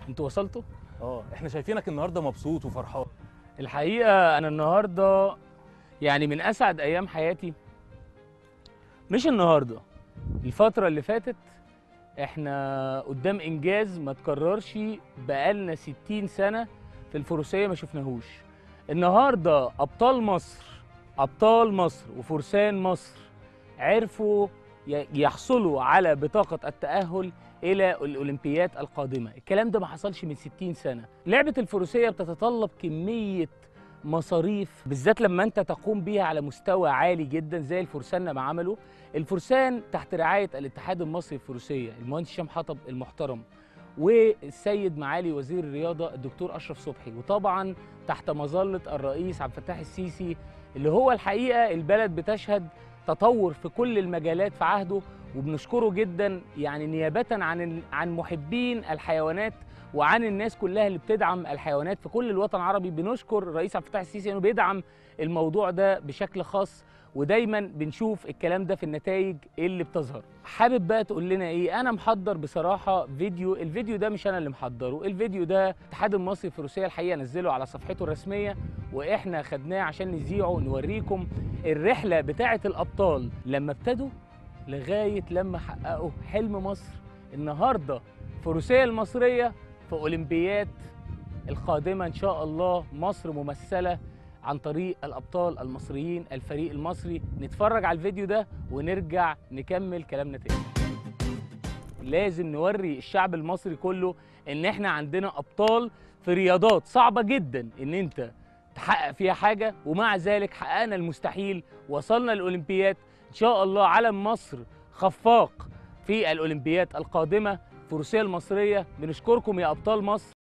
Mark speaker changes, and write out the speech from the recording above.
Speaker 1: انتوا وصلتوا
Speaker 2: اه احنا شايفينك النهارده مبسوط وفرحان
Speaker 1: الحقيقه انا النهارده يعني من اسعد ايام حياتي مش النهارده الفتره اللي فاتت احنا قدام انجاز ما تكررش بقالنا 60 سنه في الفروسيه ما شفناهوش النهارده ابطال مصر ابطال مصر وفرسان مصر عرفوا ي- يحصلوا على بطاقه التاهل الى الاولمبيات القادمه الكلام ده ما حصلش من 60 سنه لعبه الفروسيه بتتطلب كميه مصاريف بالذات لما انت تقوم بيها على مستوى عالي جدا زي الفرسان ما عملوا الفرسان تحت رعايه الاتحاد المصري للفروسيه المهندس هشام حطب المحترم والسيد معالي وزير الرياضه الدكتور اشرف صبحي وطبعا تحت مظله الرئيس عبد الفتاح السيسي اللي هو الحقيقه البلد بتشهد تطور في كل المجالات في عهده وبنشكره جدا يعني نيابه عن عن محبين الحيوانات وعن الناس كلها اللي بتدعم الحيوانات في كل الوطن العربي بنشكر الرئيس عبد الفتاح السيسي انه بيدعم الموضوع ده بشكل خاص ودايما بنشوف الكلام ده في النتائج اللي بتظهر حابب بقى تقول لنا ايه انا محضر بصراحه فيديو الفيديو ده مش انا اللي محضره الفيديو ده الاتحاد المصري للفروسيه الحقيقه نزله على صفحته الرسميه واحنا خدناه عشان نذيعه نوريكم الرحله بتاعه الابطال لما ابتدوا لغايه لما حققوا حلم مصر النهارده الفروسيه المصريه في اولمبيات القادمه ان شاء الله مصر ممثله عن طريق الابطال المصريين الفريق المصري نتفرج على الفيديو ده ونرجع نكمل كلامنا تاني لازم نوري الشعب المصري كله ان احنا عندنا ابطال في رياضات صعبه جدا ان انت تحقق فيها حاجه ومع ذلك حققنا المستحيل وصلنا الاولمبياد ان شاء الله علم مصر خفاق في الاولمبياد القادمه الفروسيه المصريه بنشكركم يا ابطال مصر